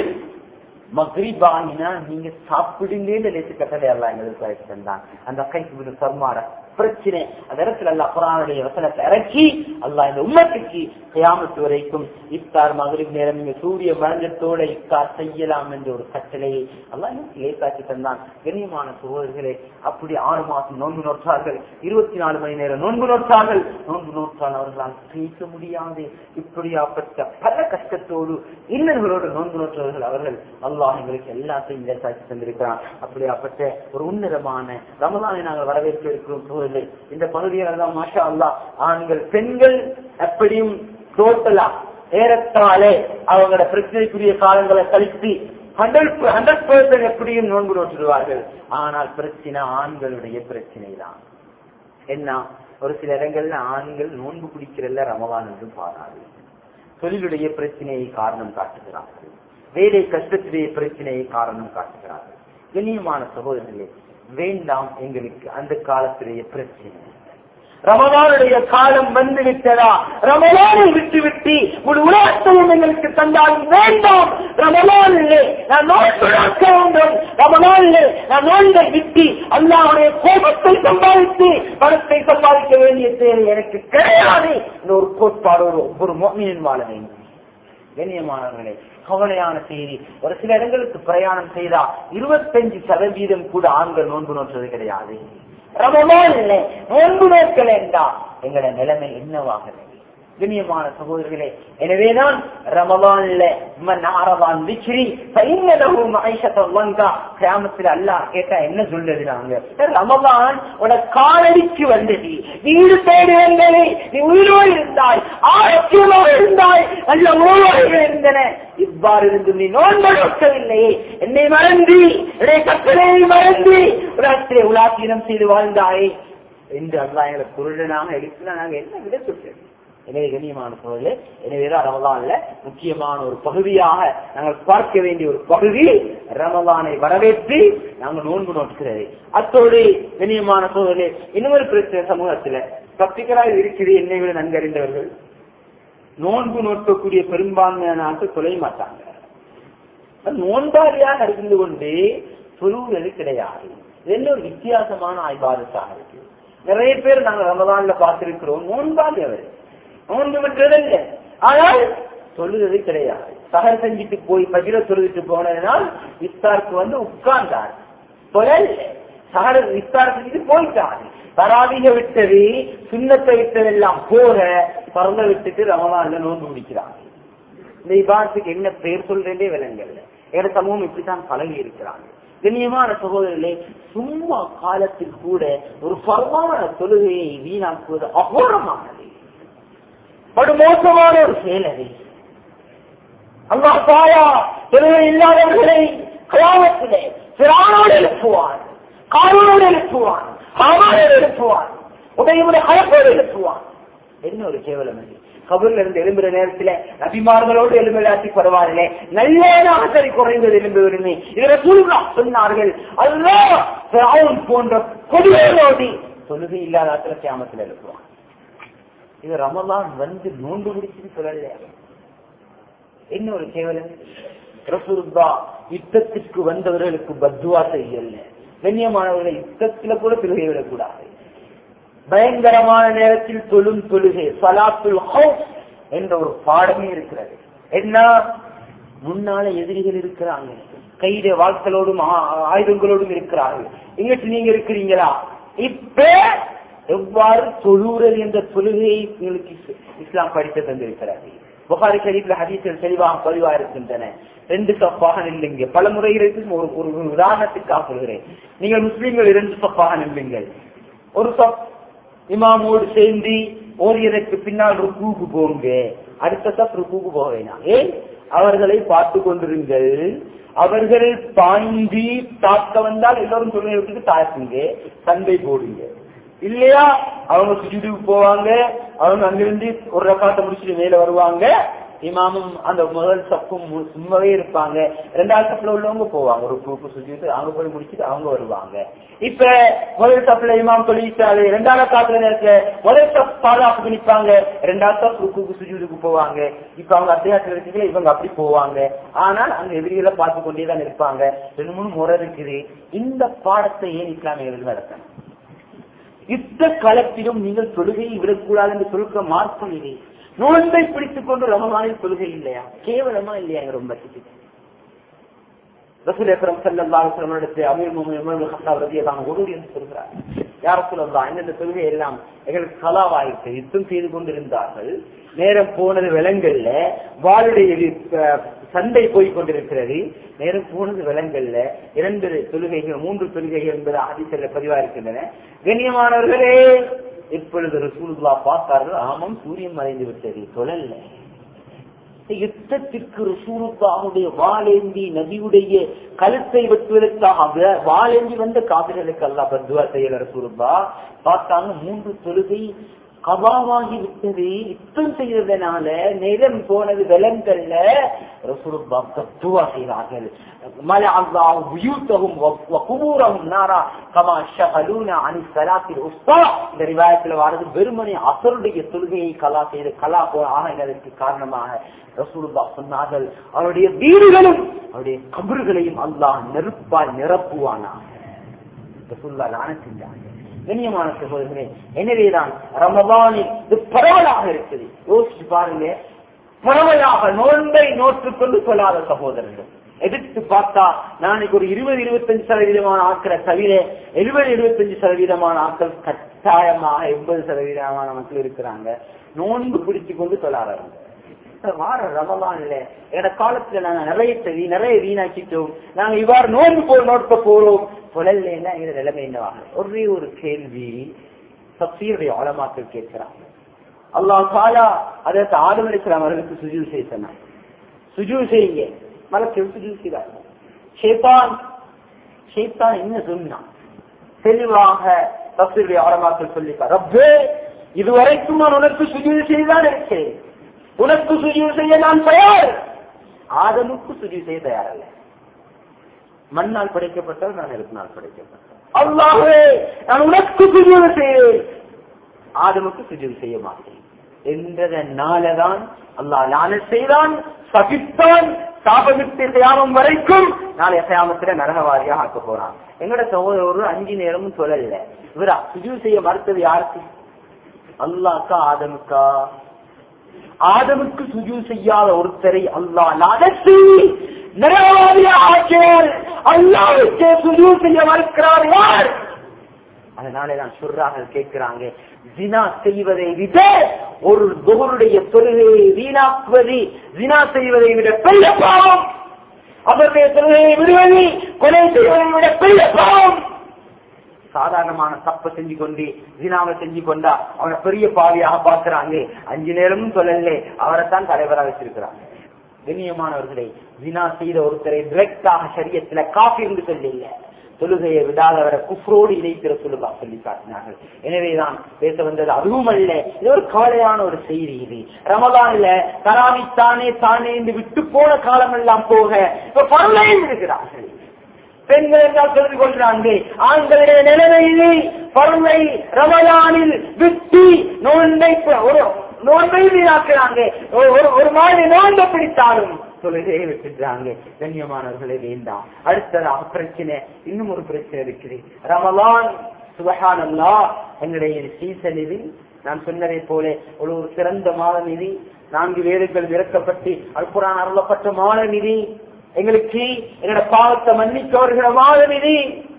Speaker 1: மக்ரிபாயினா நீங்க சாப்பிடுங்கன்னு லேசு கட்டளை எல்லாம் எங்களுக்கு தந்தான் அந்த கைக்கு சர்மாட பிரச்சனை அந்த இடத்துல அல்ல குரானுடைய வசனத்தை இறக்கி அல்லாஹ் இந்த உம்மத்துக்கு கியாமத்து வரைக்கும் இஃப்தார் மகரிப் நேரம் இங்க சூரிய மரணத்தோட இஃப்தார் செய்யலாம் என்ற ஒரு கட்டளையை அல்லாஹ் எனக்கு லேசாக்கி தந்தான் கண்ணியமான சகோதரர்களே அப்படி ஆறு மாசம் நோன்பு நோற்றார்கள் இருபத்தி நாலு மணி நேரம் நோன்பு நோற்றார்கள் நோன்பு நோற்றால் அவர்களால் பேச முடியாது இப்படியாப்பட்ட பல கஷ்டத்தோடு இன்னர்களோடு நோன்பு நோற்றவர்கள் அவர்கள் அல்லாஹ் எங்களுக்கு எல்லாத்தையும் லேசாக்கி தந்திருக்கிறான் அப்படியாப்பட்ட ஒரு உன்னதமான ரமலானை நாங்கள் வரவேற்க இருக்கிறோம் சூழலில் இந்த பகுதியில் எல்லாம் மாஷா அல்லாஹ் ஆண்கள் பெண்கள் எப்படியும் டோட்டலா ஏறத்தாலே அவங்களோட பிரச்சனைக்குரிய காலங்களை கழித்து ஹண்ட்ரட் ஹண்ட்ரட் பர்சன்ட் எப்படியும் நோன்பு நோற்றுவார்கள் ஆனால் பிரச்சனை ஆண்களுடைய பிரச்சனை தான் என்ன ஒரு சில இடங்கள்ல ஆண்கள் நோன்பு பிடிக்கிறல்ல ரமவான் என்று பாராது தொழிலுடைய பிரச்சனையை காரணம் காட்டுகிறார்கள் வேலை கஷ்டத்துடைய பிரச்சனையை காரணம் காட்டுகிறார்கள் கண்ணியமான சகோதரர்களே வேண்டாம் எங்களுக்கு அந்த காலத்துடைய பிரச்சனை ரமதானுடைய காலம் வந்து விட்டதா ரமலானை விட்டு விட்டு ஒரு உலகத்தையும் எங்களுக்கு தந்தாலும் வேண்டாம் ரமலானிலே நான் நோன்பு நோக்க வேண்டும் ரமலானிலே நான் நோன்பை விட்டு அல்லாவுடைய கோபத்தை சம்பாதித்து பணத்தை சம்பாதிக்க வேண்டிய தேவை எனக்கு கிடையாது இந்த ஒரு கோட்பாடு ஒரு ஒரு மோமியின் வாழ வேண்டும் கண்ணியமானவர்களே கவலையான செய்தி ஒரு சில இடங்களுக்கு பிரயாணம் செய்தா இருபத்தஞ்சு சதவீதம் கூட ஆண்கள் நோன்பு நோற்றது கிடையாது ரமலான் இல்லை நோன்பு நோக்கல் என்றா எங்களோட நிலைமை என்னவாக கண்ணியமான சகோதரர்களே எனவேதான் ரமலான்ல மன்னாரவான் விக்ரி பையனவும் வந்தா கிராமத்துல அல்லாஹ் கேட்டா என்ன சொல்றது நாங்க ரமலான் உன காலடிக்கு வந்தது வீடு தேடி வந்தது நீ உயிரோடு இருந்தாய் ஆரோக்கியமாக இருந்தாய் நல்ல உணவுகள் இருந்தன இவ்வாறு இருந்து நீ நோன்பு நோக்கவில்லையே என்னை மறந்து என்னுடைய கட்டளையை மறந்து உலகத்திலே உலாசீனம் செய்து வாழ்ந்தாயே என்று அல்லா எங்களை குருடனாக எடுத்து நாங்க என்ன விட சொல்றது எனவே கண்ணியமான சூழலே எனவேதான் ரமலான்ல முக்கியமான ஒரு பகுதியாக நாங்கள் பார்க்க வேண்டிய ஒரு பகுதி ரமலானை வரவேற்று நாங்கள் நோன்பு நோக்குகிறது அத்தோடு கண்ணியமான சூழலே இன்னொரு பிரச்சனை சமூகத்துல பக்திகளாக இருக்குது என்னை விட நன்கறிந்தவர்கள் நோன்பு நோக்கக்கூடிய பெரும்பான்மையான ஆட்கள் தொலை மாட்டாங்க நோன்பாரியாக இருந்து கொண்டு சொல்லுவது கிடையாது இது என்ன ஒரு வித்தியாசமான ஆய்வாதத்தாக இருக்கு நிறைய பேர் நாங்கள் ரமலான்ல பார்த்திருக்கிறோம் நோன்பாரி அவர் நோன்பு விட்டுறதில்ல ஆனால் சொல்லுறது கிடையாது சகர் செஞ்சுட்டு போய் பகிர சொல்லிட்டு போனதுனால் இஸ்தாருக்கு வந்து உட்கார்ந்தார் தொழில் சகர இஸ்தார் செஞ்சுட்டு போயிட்டார் தராவிக விட்டது சுண்ணத்தை விட்டதெல்லாம் போக பறந்த விட்டுட்டு ரமலான்ல நோன்பு முடிக்கிறாங்க இந்த இபாரத்துக்கு என்ன பெயர் சொல்றேன்னே விலங்கல்ல எங்க சமூகம் இப்படித்தான் பழகி இருக்கிறாங்க கண்ணியமான சகோதரர்களே சும்மா காலத்தில் கூட ஒரு பரவான தொழுகையை வீணாக்குவது அகோரமானது படு மோசமான ஒரு செயல் அது அல்லா தாயா தொழுகை இல்லாதவர்களை கலாமத்திலே சிறானோடு எழுப்புவான் காரோடு எழுப்புவான் ஹாமானோடு எழுப்புவான் உதயமுடைய அழகோடு எழுப்புவான் என்ன ஒரு கேவலம் அது கபூர்ல இருந்து எழும்புற நேரத்துல நபிமார்களோடு எலும்பிலாட்டி பரவாயில்லை நல்லேனாக சரி குறைந்தது எலும்பு விடுமே இதுல சூழ்நா சொன்னார்கள் அல்லா போன்ற கொடியோடி தொழுகை இல்லாத ஆத்திர கியாமத்தில் எழுப்புவான் இது ரமலான் வந்து நோன்பு பிடிச்சுன்னு சொல்லல என்ன ஒரு கேவலம் ரசூருல்லா யுத்தத்திற்கு வந்தவர்களுக்கு பத்துவா செய்யல கண்ணியமானவர்களை யுத்தத்துல கூட தொழுகை விடக்கூடாது பயங்கரமான நேரத்தில் தொழும் தொழுகை சலாத்துல் ஹவுஸ் என்ற ஒரு பாடமே இருக்கிறது என்ன முன்னால எதிரிகள் இருக்கிறாங்க கையில வாழ்க்கையோடும் ஆயுதங்களோடும் இருக்கிறார்கள் எங்கிட்டு நீங்க இருக்கிறீங்களா இப்ப எவ்வாறு தொழுகிறது என்ற தொழுகையை உங்களுக்கு இஸ்லாம் படித்து தந்திருக்கிறது புகாரி ஷரீப்ல ஹதீஸ்கள் தெளிவாக பதிவா இருக்கின்றன ரெண்டு சப்பாக நில்லுங்க பல முறைகளுக்கு ஒரு ஒரு உதாரணத்துக்காக சொல்கிறேன் நீங்கள் முஸ்லீம்கள் இரண்டு சப்பாக நில்லுங்கள் ஒரு சப் இமாமோடு சேர்ந்து ஓரியதற்கு பின்னால் ருக்கூக்கு போங்க அடுத்த சப் ருக்கூக்கு போக வேணாம் ஏன் அவர்களை பார்த்து கொண்டிருங்கள் அவர்கள் பாய்ந்தி தாக்க வந்தால் எல்லோரும் தொழில்நுட்பத்துக்கு தாக்குங்க சண்டை போடுங்க இல்லையா அவங்க சுஜிதுக்கு போவாங்க அவங்க அங்கிருந்து ஒரு ரக்காத்தை முடிச்சுட்டு மேல வருவாங்க இமாமும் அந்த முதல் சப்பும் சும்மாவே இருப்பாங்க ரெண்டாவது சப்புல உள்ளவங்க போவாங்க ஒரு பூப்பு சுஜித்து அவங்க போய் முடிச்சுட்டு அவங்க வருவாங்க இப்ப முதல் சப்புல இமாம் தொழிற்சாலை ரெண்டாவது காத்துல நேரத்துல முதல் சப் பாதுகாப்புக்கு நிற்பாங்க ரெண்டாவது சப் ருக்குக்கு சுஜிதுக்கு போவாங்க இப்ப அவங்க அத்தியாசம் இருக்குல்ல இவங்க அப்படி போவாங்க ஆனால் அங்க எதிரிகளை பார்த்து கொண்டே தான் இருப்பாங்க ரெண்டு மூணு முறை இருக்குது இந்த பாடத்தை ஏன் இஸ்லாமியர்கள் நடத்தணும்
Speaker 2: யுத்த களத்திலும் நீங்கள் தொழுகையை விடக்கூடாது என்று சொல்ல மார்க்கம் இல்லை நோன்பை பிடித்துக் கொண்டு ரமலானில் தொழுகை இல்லையா கேவலமா இல்லையா எங்க ரொம்ப ரசூல் அக்ரம் ஸல்லல்லாஹு அலைஹி வஸல்லம் இடத்தில் அமீர் முஃமினீன் உமர் இப்னு கத்தாப் ரலியல்லாஹு அன்ஹு ஒருவர் என்று சொல்கிறார் யா ரசூலல்லாஹ் இந்த தொழுகை எல்லாம் எங்களுக்கு கலாவாயிற்று யுத்தம் செய்து கொண்டிருந்தார்கள் நேரம் போனது விலங்கல்ல வாளுடைய அஹ், சண்டை போய் கொண்டிருக்கிறது நேரம் போனது விலங்கல்ல இரண்டு தொழுகைகள் மூன்று தொழுகைகள் என்பது ஆதிசல்ல பதிவா இருக்கின்றன கண்ணியமானவர்களே இப்பொழுது ரசூலுல்லா பார்த்தார்கள் ஆமாம் சூரியன் மறைந்து விட்டது தொழல்ல யுத்தத்திற்கு ரசூலுல்லாவுடைய வாளேந்தி நபியுடைய கழுத்தை வெட்டுவதற்காக வாளேந்தி வந்த காவிர்களுக்கு அல்லா பத்துவா செய்யல ரசூலுல்லா பார்த்தாங்க மூன்று தொழுகை கபாவாகி விட்டது யுத்தம் செய்ததனால நேரம் போனது விலங்கல்ல ரசூலுல்லா தத்துவா செய்தார்கள் மலை அல்லாஹ் வியூத்தகும் குபூரகும் நாரா கமா ஷஹலூன அனி சலாத்தில் உஸ்தா இந்த ரிவாயத்துல வாரது வெறுமனே அசருடைய தொழுகையை கலா செய்து கலா போ ஆனதற்கு காரணமாக ரசூலுல்லா சொன்னார்கள் அவருடைய வீடுகளும் அவருடைய கபறுகளையும் அல்லாஹ் நெருப்பால் நிரப்புவானாக ரசூலுல்லா லான செஞ்சாங்க கண்ணியமான சகோதரர்களே எனவேதான் ரமபானில் இது பரவலாக இருக்குது யோசிச்சு பாருங்க பரவலாக நோன்பை நோற்றுக் கொண்டு சொல்லாத சகோதரர்கள் எதிர்த்து பார்த்தா நாளைக்கு ஒரு இருபது இருபத்தஞ்சு சதவீதமான ஆட்களை தவிர எழுபது எழுபத்தஞ்சு சதவீதமான ஆட்கள் கட்டாயமாக எண்பது சதவீதமான மக்கள் இருக்கிறாங்க நோன்பு பிடிச்சு கொண்டு சொல்லாதவங்க வார ரமலான் இல்ல எங்க காலத்துல நாங்க நிறைய சரி நிறைய வீணாக்கிட்டோம் நாங்க இவ்வாறு நோன்பு போய் நோக்க போறோம் சொல்லலைன்னா எங்க நிலைமை என்னவாக ஒரே ஒரு கேள்வி சப்சியுடைய ஆழமாக்கள் கேட்கிறாங்க அல்லாஹ் காலா அதற்கு ஆதம் அலிஸ்லாம் அவர்களுக்கு சுஜூ செய்ய சொன்னாங்க சுஜூ செய்யுங்க மலத்தில் சுஜூ செய்தாங்க ஷேத்தான் ஷேத்தான் என்ன சொன்னான் தெளிவாக தப்சீருடைய ஆழமாக்கள் சொல்லிப்பார் ரப்பே இதுவரைக்கும் நான் உனக்கு சுஜூ செய்துதான் இருக்கிறேன் உனக்கு சுஜீவ் செய்ய நான் தயார் ஆதமுக்கு சுஜீவ் செய்ய தயாரல்ல மண்ணால் படைக்கப்பட்டால் நான் நெருப்பினால் படைக்கப்பட்டேன் அல்லாஹே நான் உனக்கு சுஜீவ் செய்வேன் ஆதமுக்கு சுஜீவ் செய்ய மாட்டேன் என்றதனாலதான் அல்லாஹ் லான செய்தான் சகித்தான் சாபமிட்டு தியானம் வரைக்கும் நாளை அசையாமத்துல நரகவாரியாக ஆக்க போறான் எங்கட சகோதரர் ஒரு அஞ்சு நேரமும் சொல்லல இவரா சுஜீவ் செய்ய மறுத்தது யாருக்கு அல்லாக்கா ஆதமுக்கா ஆதமுக்கு சுஜு செய்யாத ஒருத்தரை அல்லாஹ் நடத்தி நிறைவாதியாக்கியவர் அல்லாவுக்கே சுஜு செய்ய மறுக்கிறார் யார் அதனாலதான் சொல்றாங்க கேட்கிறாங்க ஜினா செய்வதை விட ஒரு தொகருடைய தொழுகையை வீணாக்குவது ஜினா செய்வதை விட பெரிய பாவம் அவருடைய தொழுகையை விடுவது கொலை செய்வதை விட பெரிய பாவம் சாதாரணமான தப்ப செஞ்சு கொண்டு ஜினாவை செஞ்சு கொண்டா அவனை பெரிய பாவியாக பார்க்கிறாங்க அஞ்சு நேரமும் சொல்லல அவரைத்தான் தலைவராக வச்சிருக்கிறாங்க கண்ணியமானவர்களை ஜினா செய்த ஒருத்தரை டிரெக்டாக சரியத்துல காஃபி என்று சொல்லல தொழுகையை விடாதவரை குஃப்ரோடு இணைக்கிற சொல்லுவா சொல்லி காட்டினார்கள் எனவேதான் பேச வந்தது அதுவும் அல்ல இது ஒரு கவலையான ஒரு செய்தி இது ரமலான்ல தராவி தானே தானே என்று விட்டு போன காலம் எல்லாம் போக இப்ப பரலையும் இருக்கிறார்கள் பெண்கள் என்றால் தெரிந்து கொள்றாங்க ஆண்களுடைய நிலைமை இது பருமை ரமலானில் விட்டு நோன்பை ஒரு நோன்பை வீணாக்குறாங்க ஒரு ஒரு மாதிரி நோன்பை பிடித்தாலும் தொழுகையை விட்டுட்டாங்க கண்ணியமானவர்களே வேண்டாம் அடுத்ததாக பிரச்சனை இன்னும் ஒரு பிரச்சனை இருக்குது ரமலான் சுபஹானல்லா எங்களுடைய சீசனில் நான் சொன்னதை போல ஒரு ஒரு சிறந்த மாதம் இது நான்கு வேதங்கள் விறக்கப்பட்டு அல்புரான் அருளப்பட்ட மாதம் இது எங்களுக்கு எங்களோட பாவத்தை மன்னிக்க வருகிற மாதம் இது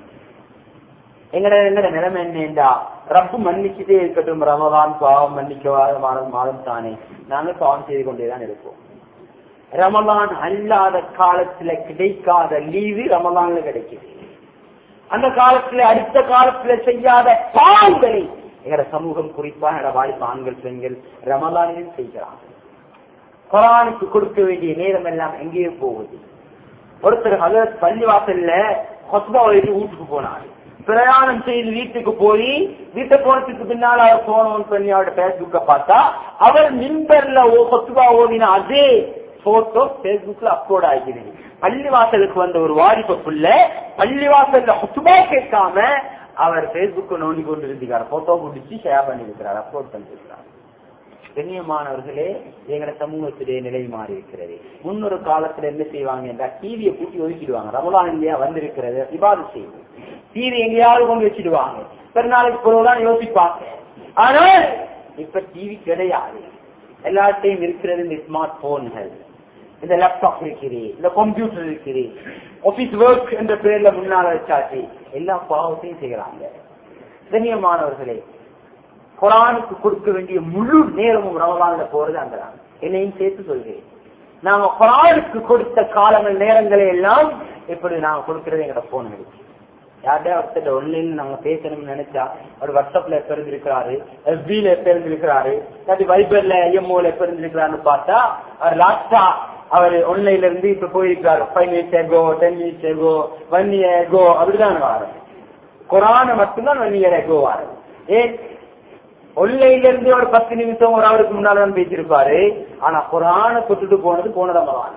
Speaker 2: எங்கட எங்கட நிலைமை என்னண்டா ரப்பு மன்னிச்சுட்டே இருக்கட்டும் ரமதான் பாவம் மன்னிக்கவாத மாதம் மாதம் தானே நாங்கள் பாவம் செய்து கொண்டேதான் இருப்போம் ரமலான் அல்லாத காலத்துல கிடைக்காத லீவு ரமலான்ல கிடைக்குது அந்த காலத்துல அடுத்த காலத்துல செய்யாத பாவங்களை எங்கட சமூகம் குறிப்பா எங்கட வாய்ப்பு ஆண்கள் பெண்கள் ரமலானிலும் செய்கிறாங்க குரானுக்கு கொடுக்க வேண்டிய நேரம் எல்லாம் எங்கேயோ போகுது ஒருத்தர் ஹலத் பள்ளிவாசல்ல கொஸ்பா எழுதி வீட்டுக்கு போனார் பிரயாணம் செய்து வீட்டுக்கு போய் வீட்டை போனதுக்கு பின்னால் அவர் போனவன் பண்ணி அவரோட பேஸ்புக்க பார்த்தா அவர் மின்பர்ல கொஸ்பா ஓதின அதே போட்டோ பேஸ்புக்ல அப்லோட் ஆகிறது பள்ளிவாசலுக்கு வந்த ஒரு வாலிப புள்ள பள்ளிவாசல்ல கொஸ்பா கேட்காம அவர் பேஸ்புக் நோண்டி கொண்டு இருக்கிறார் போட்டோ பிடிச்சி ஷேர் பண்ணி இருக்கிறார் அப்லோட் பண்ணிருக்கிறார் கண்ணியமானவர்களே எங்கட சமூகத்திலே நிலை மாறி இருக்கிறது முன்னொரு காலத்துல என்ன செய்வாங்க என்றால் டிவியை பூட்டி ஒதுக்கிடுவாங்க ரமலான் இல்லையா வந்திருக்கிறது இவ்வாறு செய்யும் டிவி எங்கேயாவது கொண்டு வச்சிடுவாங்க பெருநாளைக்கு பொழுதுதான் யோசிப்பாங்க ஆனால் இப்ப டிவி கிடையாது எல்லாத்தையும் இருக்கிறது இந்த ஸ்மார்ட் போன்கள் இந்த லேப்டாப் இருக்குது இந்த கம்ப்யூட்டர் இருக்குது ஆபீஸ் ஒர்க் என்ற பேர்ல முன்னால வச்சாச்சு எல்லா பாவத்தையும் செய்யறாங்க கண்ணியமானவர்களே குரானுக்கு கொடுக்க வேண்டிய முழு நேரமும் ரமலான்ல போறது அங்கதான் என்னையும் சேர்த்து சொல்கிறேன் நாங்க குரானுக்கு கொடுத்த காலங்கள் நேரங்களை எல்லாம் இப்படி நாங்க கொடுக்கறது எங்கட போன் இருக்கு யார்கிட்ட ஒருத்தர் ஒன்லைன் நாங்க பேசணும்னு நினைச்சா அவர் வாட்ஸ்அப்ல எப்ப இருந்திருக்கிறாரு எஃபில எப்ப இருந்திருக்கிறாரு இல்லாட்டி வைபர்ல ஐஎம்ஓல எப்ப இருந்திருக்கிறாருன்னு பார்த்தா அவர் லாஸ்டா அவர் ஒன்லைன்ல இருந்து இப்ப போயிருக்கிறாரு five minutes ago ten minutes ago one year ago அப்படிதான் வாரு குரான மட்டும்தான் ஒன் இயர் எகோ வாரு ஏன் ஒன்லைன்ல இருந்து ஒரு பத்து நிமிஷம் ஒரு அவருக்கு முன்னால தான் பேசியிருப்பாரு ஆனா குரான தொட்டுட்டு போனது போனதமாக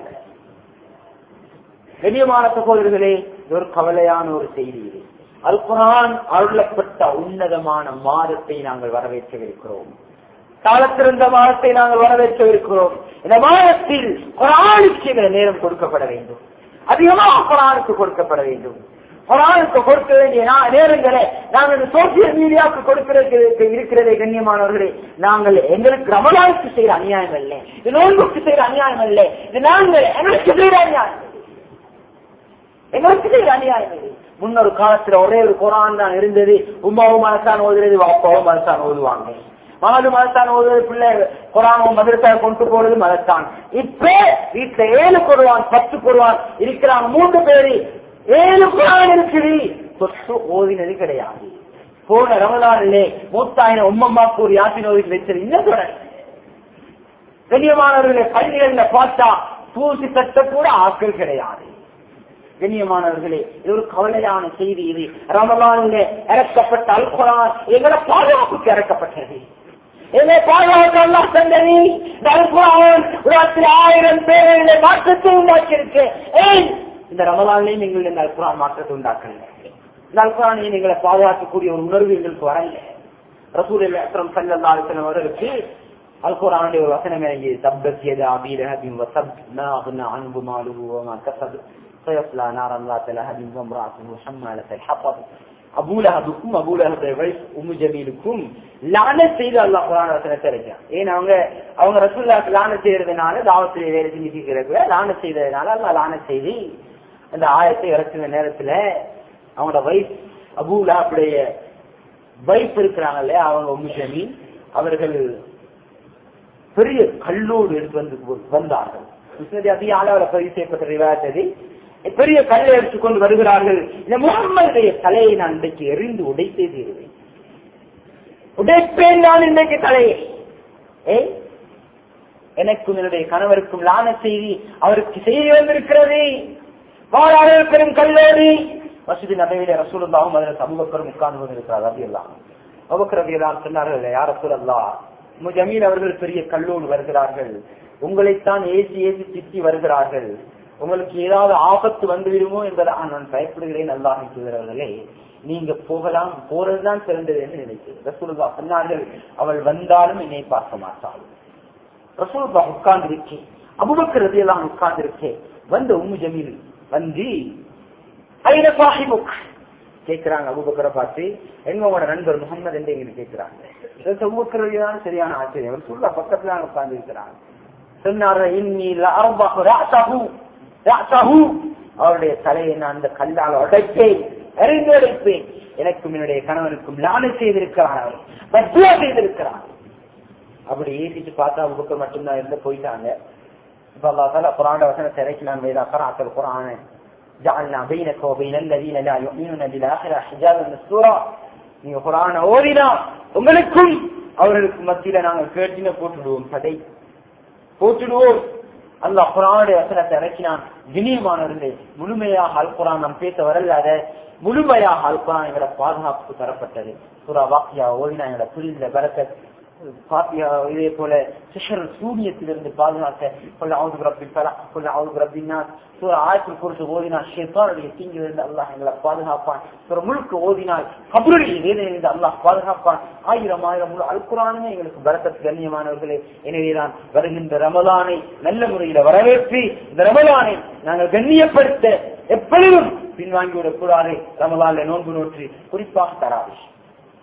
Speaker 2: கண்ணியமான சகோதரர்களே இது ஒரு கவலையான ஒரு செய்தி இது அல் குரான் அருளப்பட்ட உன்னதமான மாதத்தை நாங்கள் வரவேற்றவிருக்கிறோம் காலத்திருந்த மாதத்தை நாங்கள் வரவேற்றவிருக்கிறோம் இந்த மாதத்தில் குரானுக்கு இந்த நேரம் கொடுக்கப்பட வேண்டும் அதிகமாக குரானுக்கு கொடுக்கப்பட வேண்டும் குரானுக்கு கொடுக்க வேண்டிய நா- நேரங்களை நாங்கள் இந்த சோசியல் மீடியாவுக்கு கொடுக்கிறதுக்கு இருக்கிறதே கண்ணியமானவர்களே நாங்கள் எங்களுக்கு ரமலானுக்கு செய்யற அநியாயம் இல்லை இது நோன்புக்கு செய்யற அநியாயம் இல்லை இது நாங்கள் எங்களுக்கு செய்யற அநியாயம் எங்களுக்கு செய்யற அநியாயம் இது முன்னொரு காலத்துல ஒரே ஒரு குரான் தான் இருந்தது உமாவும் மனசான் ஓதுறது வாப்பாவும் மனசான் ஓதுவாங்க மாது மதத்தான் ஓதுவது பிள்ளை குரானும் மதரசா கொண்டு போறது மதத்தான் இப்ப வீட்டுல ஏழு குருவான் பத்து குருவான் இருக்கிறாங்க மூன்று பேரு ஏழு குரான் இருக்குது தொட்டு ஓதினது கிடையாது போன ரமலானிலே மூத்தாயின உம்மம்மாக்கு ஒரு யாத்தின் ஓதி வச்சது இன்னும் தொடர் கண்ணியமானவர்களை பள்ளிகள்ல பார்த்தா தூசி தட்ட கூட ஆட்கள் கிடையாது கண்ணியமானவர்களே இது ஒரு கவலையான செய்தி இது ரமலானிலே இறக்கப்பட்ட அல்குரான் எங்களை பாதுகாப்புக்கு இறக்கப்பட்டது எங்களை பாதுகாப்பு அல்லாஹ் தந்தது இந்த அல்குரான் உலகத்தில் ஆயிரம் பேரில் மாற்றத்தை உண்டாக்கியிருக்கு ஏன் இந்த ரமலானிலே நீங்கள் இந்த அல்குரான் மாற்றத்தை உண்டாக்கல இந்த அல்குரானை எங்களை பாதுகாக்கக்கூடிய ஒரு உணர்வு எங்களுக்கு வரல ரசூல் அக்ரம் சல்லல்லாஹு அலைஹி வஸல்லம் அவர்களுக்கு அல்குரானுடைய ஒரு வசனம் இறங்கி தப்பத் யதா அபீ லஹபின் வஸப் மா அக்னா அன்ஹு மாலுஹு வமா கஸப் سيصلى نارا ذات لهب وامرأته حمالة الحطب அபூலஹபுக்கும் அபூலஹபுடைய வைஃப் உம்மு ஜமீலுக்கும் லான செய்து அல்லாஹ் குரான் வசனத்தை இருக்கான் ஏன் அவங்க அவங்க ரசூல்லாக்கு லான செய்யறதுனால தாவத்திலே வேலை செஞ்சுட்டு லான செய்ததுனால அல்லாஹ் லான செய்து அந்த ஆயத்தை இறக்குற நேரத்துல அவங்களோட வைஃப் அபூலாவுடைய வைஃப் இருக்கிறாங்க இல்லையா அவங்க உம்மு ஜமீல் அவர்கள் பெரிய கல்லோடு எடுத்து வந்து வந்தார்கள் முஸ்லிம் அதிக அளவில் பதிவு செய்யப்பட்ட ரிவாயத்தது பெரிய கல்லை எடுத்துக் கொண்டு வருகிறார்கள் இந்த முகம்மதுடைய தலையை நான் இன்றைக்கு எரிந்து உடைத்தே தீருவேன் உடைப்பேன் நான் இன்றைக்கு தலையை ஏ எனக்கும் என்னுடைய கணவருக்கும் லான செய்தி அவருக்கு செய்தி வந்திருக்கிறது வாழாக பெரும் கல்லோடு மசூதி நபையில ரசூலுல்லாவும் அதில் சமூகப்பெரும் உட்கார்ந்து கொண்டிருக்கிறார் ரவி எல்லாம் அபுக்கர் ரவி எல்லாம் சொன்னார்கள் யார் ரசூலல்லா ஜமீல் அவர்கள் பெரிய கல்லோடு வருகிறார்கள் உங்களைத்தான் ஏசி ஏசி திட்டி வருகிறார்கள் உங்களுக்கு ஏதாவது ஆபத்து வந்துவிடுமோ என்பதாக நான் பயப்படுகிறேன் அல்லாஹ் செய்கிறவர்களே நீங்க போகலாம் போறதுதான் சிறந்தது என்று நினைக்கிறேன் ரசூலுல்லா சொன்னார்கள் அவள் வந்தாலும் என்னை பார்க்க மாட்டாள் ரசூலுல்லா உட்கார்ந்து இருக்கேன் அபுபக்கர் ரதியெல்லாம் உட்கார்ந்து இருக்கேன் வந்த உம்மு ஜமீல் வந்து ஐன சாஹிபுக் கேட்கிறாங்க அபுபக்கரை பார்த்து எங்க உங்களோட நண்பர் முகமது என்று எங்க கேட்கிறாங்க அபுபக்கர் ரதியான சரியான ஆச்சரியம் ரசூலுல்லா பக்கத்துல தான் உட்கார்ந்து இருக்கிறாங்க சொன்னார்கள் இன்னி லஅர்பஹு ரஅஸஹு ரஅஸஹு அவருடைய தலையை நான் அந்த கல்லால் உடைப்பேன் எறிந்து உடைப்பேன் எனக்கும் என்னுடைய கணவனுக்கும் லானை செய்திருக்கிறான் அவர் பத்வா செய்திருக்கிறான் அப்படி ஏசிட்டு பார்த்தா புக்கு மட்டும்தான் இருந்து போயிட்டாங்க இப்ப அல்லா தால குரான் வசனத்தை இறக்கினான் வேதா கராத்தல் குரான ஜஅல்னா பைனக வபைன الذين لا يؤمنون بالآخرة حجابا مستورا நீங்க குரான ஓதினா உங்களுக்கும் அவர்களுக்கு மத்தியில நாங்கள் கேட்டின போட்டுடுவோம் தடை போட்டுடுவோம் அல்லாஹ் குரானுடைய வசனத்தை இறக்கினான் வினியமானவர்களே முழுமையாக அல் குரான் நாம் பேச வரல அத முழுமையாக அல் குரான் எங்களை பாதுகாப்புக்கு தரப்பட்டது சுரா வாக்கியா ஓதினா எங்களை புரிந்த பரக்கத் பாத்தியா இதே போல சிஷர் சூரியத்திலிருந்து பாதுகாக்க கொள்ள அவுது ரப்பி பலா கொள்ள அவுது ரப்பினா சூர ஆயத்தில் குறித்து ஓதினால் ஷேத்தானுடைய தீங்கிலிருந்து அல்லாஹ் எங்களை பாதுகாப்பான் ஒரு முழுக்க ஓதினால் கபருடைய வேதனையிலிருந்து அல்லாஹ் பாதுகாப்பான் ஆயிரம் ஆயிரம் முழு அல்குரானுமே எங்களுக்கு பரக்கத்து கண்ணியமானவர்களே எனவேதான் வருகின்ற ரமலானை நல்ல முறையில வரவேற்று இந்த ரமலானை நாங்கள் கண்ணியப்படுத்த எப்பொழுதும் பின்வாங்கி விடக் கூடாது ரமலான்ல நோன்பு நோற்றி குறிப்பாக தராவிஷ்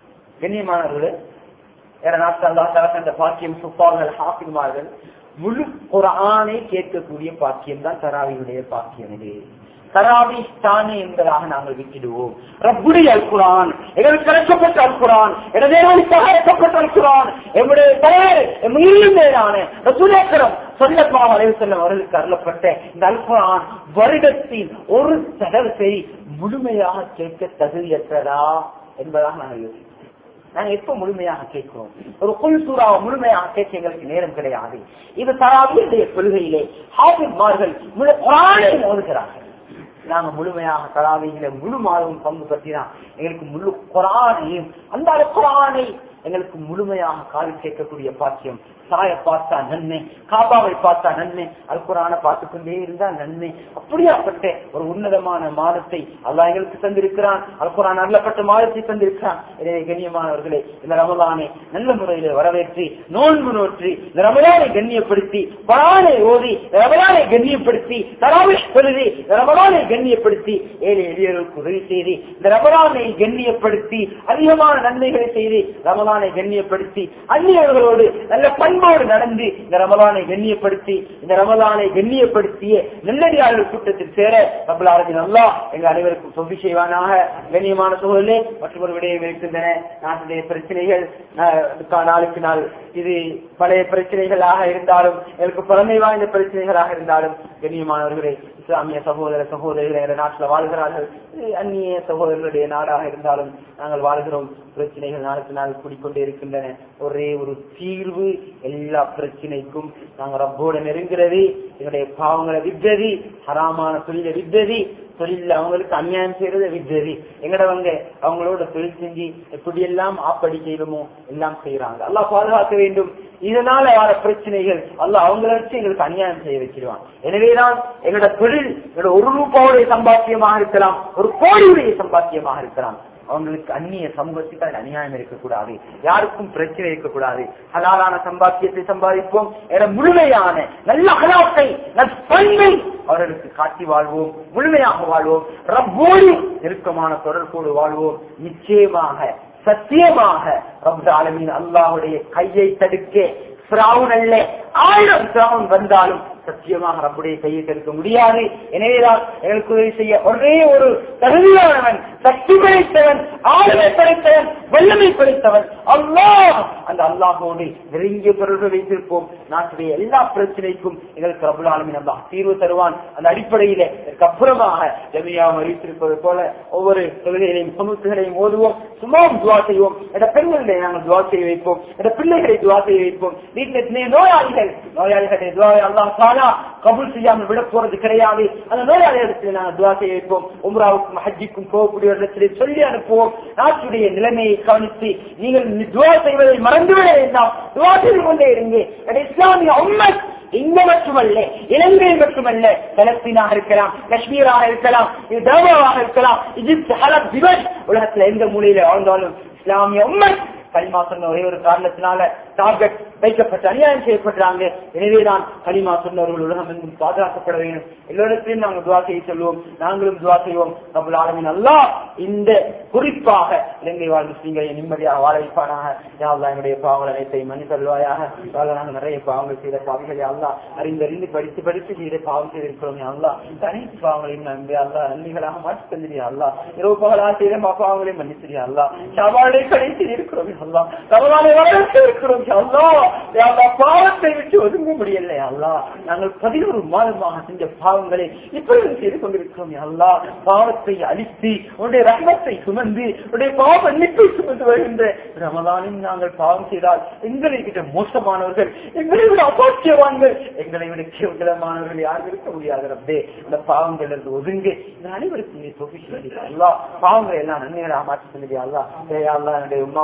Speaker 1: கண்ணியமானவர்களே வேற நாட்கள் அந்த பாக்கியம் சுப்பார்கள் ஹாஃபிமார்கள் முழு குரானை கேட்கக்கூடிய பாக்கியம் தான் தராவியுடைய பாக்கியம் இது தராவி தானே என்பதாக நாங்கள் விட்டுடுவோம் ரப்புடைய அல் குரான் எங்களுக்கு கிடைக்கப்பட்ட அல் குரான் இடதேவனுக்காக இறக்கப்பட்ட அல் குரான் எம்முடைய தலைவர் எம்மையும் மேலான ரசூலேக்கரம் சொல்லமாக அலைவு செல்லும் அவர்களுக்கு அருளப்பட்ட இந்த அல் குரான் வருடத்தில் ஒரு தடவை முழுமையாக கேட்க தகுதியற்றதா என்பதாக நாங்கள் யோசிக்கிறோம் நாங்க எப்ப முழுமையாக கேட்கிறோம் ஒரு குல் சூறாவை முழுமையாக கேட்க எங்களுக்கு நேரம் கிடையாது இது தராவியுடைய கொள்கையிலே ஹாபிமார்கள் முழு குரானை ஓதுகிறார்கள் நாங்க முழுமையாக தராவியில முழு மாதமும் பங்கு பற்றினா எங்களுக்கு முழு குரானையும் அந்த குரானை எங்களுக்கு முழுமையாக காது கேட்கக்கூடிய பாக்கியம் சாய பார்த்தா நன்மை காபாவை பார்த்தா நன்மை அல்குரான பார்த்து கொண்டே இருந்தா நன்மை அப்படியாப்பட்ட ஒரு உன்னதமான மாதத்தை அல்லாஹ் எங்களுக்கு தந்திருக்கிறான் அல்குரான் நல்லப்பட்ட மாதத்தை தந்திருக்கிறான் எனவே கண்ணியமானவர்களே இந்த ரமலானை நல்ல முறையில வரவேற்றி நோன்பு நோற்றி இந்த ரமலானை கண்ணியப்படுத்தி பரானை ஓதி ரமலானை கண்ணியப்படுத்தி தராவிஷ் பெருதி ரமலானை கண்ணியப்படுத்தி ஏழை எளியர்களுக்கு உதவி செய்து இந்த ரமலானை கண்ணியப்படுத்தி அதிகமான நன்மைகளை செய்து ரமலானை கண்ணியப்படுத்தி அந்நியர்களோடு நல்ல பண்போடு நடந்து இந்த ரமலானை கண்ணியப்படுத்தி இந்த ரமலானை கண்ணியப்படுத்திய நல்லடியாளர் கூட்டத்தில் சேர ரபுல்லாரதி நல்லா எங்க அனைவருக்கும் தொகுதி செய்வானாக கண்ணியமான சூழலே மற்றொரு விடயம் இருக்கின்றன நாட்டுடைய பிரச்சனைகள் அஹ், நாளுக்கு நாள் இது பழைய பிரச்சனைகளாக இருந்தாலும் எனக்கு பழமை வாய்ந்த பிரச்சனைகளாக இருந்தாலும் கண்ணியமானவர்களே இஸ்லாமிய சகோதர சகோதரிகள் என்ற நாட்டில் வாழ்கிறார்கள் இது அந்நிய சகோதரர்களுடைய நாடாக இருந்தாலும் நாங்கள் வாழ்கிறோம் பிரச்சனைகள் நாளுக்கு நாள் கூடிக்கொண்டே இருக்கின்றன ஒரே ஒரு தீர்வு எல்லா பிரச்சனைக்கும் நாங்கள் ரப்போட நெருங்கிறது எங்களுடைய பாவங்களை வித்ததி ஹராமான தொழிலை வித்ததி தொழில அவங்களுக்கு அநியாயம் செய்யறத வித்ததி எங்கடவங்க அவங்களோட தொழில் செஞ்சு எப்படி எல்லாம் ஆப்படி செய்யணுமோ எல்லாம் செய்யறாங்க அல்லாஹ் பாதுகாக்க வேண்டும் இதனால வர பிரச்சனைகள் அல்லாஹ் அவங்கள வச்சு எங்களுக்கு அநியாயம் செய்ய வச்சிருவான் எனவேதான் எங்களோட தொழில் எங்களோட ஒரு ரூபாவுடைய சம்பாத்தியமாக இருக்கலாம் ஒரு கோடியுடைய சம்பாத்தியமாக இருக்கலாம் அவங்களுக்கு அந்நிய சமூகத்துக்கு அதில் அநியாயம் இருக்கக்கூடாது யாருக்கும் பிரச்சனை இருக்கக்கூடாது ஹலாலான சம்பாத்தியத்தை சம்பாதிப்போம் என முழுமையான நல்ல அகலாத்தை நற்பண்பை அவர்களுக்கு காட்டி வாழ்வோம் முழுமையாக வாழ்வோம் ரப்போடு நெருக்கமான தொடர்போடு வாழ்வோம் நிச்சயமாக சத்தியமாக ரப்த ஆலமீன் அல்லாஹுடைய கையை தடுக்க பிராவுன் அல்ல ஆயிரம் பிராவுன் வந்தாலும் சத்தியமாக ரப்புடைய கையை தடுக்க முடியாது எனவேதான் எங்களுக்கு உதவி செய்ய ஒரே ஒரு தகுதியானவன் சக்தி படைத்தவன் ஆளுமை படைத்தவன் வல்லமை படைத்தவன் அல்லாஹ் அந்த அல்லாஹோடு நெருங்கிய தொடர்பு வைத்திருப்போம் நாட்டுடைய எல்லா பிரச்சனைக்கும் எங்களுக்கு ரபுல் ஆலமின் அல்லாஹ் தீர்வு தருவான் அந்த அடிப்படையில இதற்கு அப்புறமாக ஜமியாவும் அறிவித்திருப்பது போல ஒவ்வொரு தொழுகைகளையும் சமூகங்களையும் ஓதுவோம் சும்மாவும் துவா செய்வோம் என்ற பெண்களை நாங்கள் துவா செய்ய வைப்போம் என்ற பிள்ளைகளை துவா செய்ய வைப்போம் வீட்டில் எத்தனை நோயாளிகள் நோயாளிகளுடைய துவாவை அல்லாஹ் தானா கபூல் செய்யாமல் விட போறது கிடையாது அந்த நோயாளிகளுக்கு நாங்கள் துவா செய்ய வைப்போம் உம்ராவுக்கும் ஹஜ்ஜிக்கும் போகக்கூடியவர்களிடத்திலே சொல்லி அனுப்புவோம் நாட்டுடைய நிலைமையை கவனித்து நீங்கள் துவா செய்வதை மறந்துவிட வேண்டாம் துவா செய்து கொண்டே இருங்க என்ற இஸ்லாமிய உண்மை இங்க மட்டுமல்ல இலங்கை மட்டுமல்ல பலஸ்தீனாக இருக்கலாம் காஷ்மீராக இருக்கலாம் இது தேவாவாக இருக்கலாம் இஜிப்த் ஹலப் திவஸ் உலகத்துல எந்த மூலையில வாழ்ந்தாலும் இஸ்லாமிய உண்மை கலிமா சொன்ன ஒரே ஒரு காரணத்தினால டார்கெட் வைக்கப்பட்டு அநியாயம் செய்யப்படுறாங்க எனவேதான் கலிமா சொன்னவர்கள் உலகம் எங்கும் பாதுகாக்கப்பட வேண்டும் எல்லோருத்தையும் நாங்கள் துவா செய்ய சொல்லுவோம் நாங்களும் துவா செய்வோம் நம்மள் ஆளுமின் அல்லா இந்த குறிப்பாக இலங்கை வாழ் முஸ்லீம்களை நிம்மதியாக வாழ வைப்பானாக யாழ்லா என்னுடைய பாவங்கள் அனைத்தையும் மன்னி தருவாயாக யாழ்லா நாங்கள் நிறைய பாவங்கள் செய்த பாவிகளை அல்லா அறிந்தறிந்து படித்து படித்து செய்த பாவம் செய்திருக்கிறோம் அல்லா அனைத்து பாவங்களையும் நம்பி அல்லா நன்மைகளாக மாற்றி தந்திரியா அல்லா இரவு பகலாக செய்த பாவங்களையும் மன்னித்திரியா அல்லா சவாலை கடைசி இருக்கிறோம் அல்லா தவறான வரவேற்க இருக்கிறோம் அல்லா யாழ்லா பாவத்தை விட்டு ஒதுங்க முடியல அல்லா நாங்கள் பதினோரு மாதமாக செஞ்ச பாவங்களை இப்பொழுது செய்து கொண்டிருக்கிறோம் அல்லா பாவத்தை அழித்து உன்னுடைய ரகத்தை சுமந்து உன்னுடைய பாவ மன்னிப்பை சுமந்து வருகின்ற ரமதானில் நாங்கள் பாவம் செய்தால் எங்களை விட மோசமானவர்கள் எங்களை விட அபாக்கியவான்கள் எங்களை விட கேவலமானவர்கள் யாரும் இருக்க முடியாது ரப்பே இந்த பாவங்கள் இருந்து ஒதுங்கு இந்த அனைவருக்கும் நீ தொகுதி அல்லா பாவங்களை எல்லாம் நன்மைகளாக மாற்றி சொல்லுது அல்லா அல்லா என்னுடைய உமா அப்பாவுடைய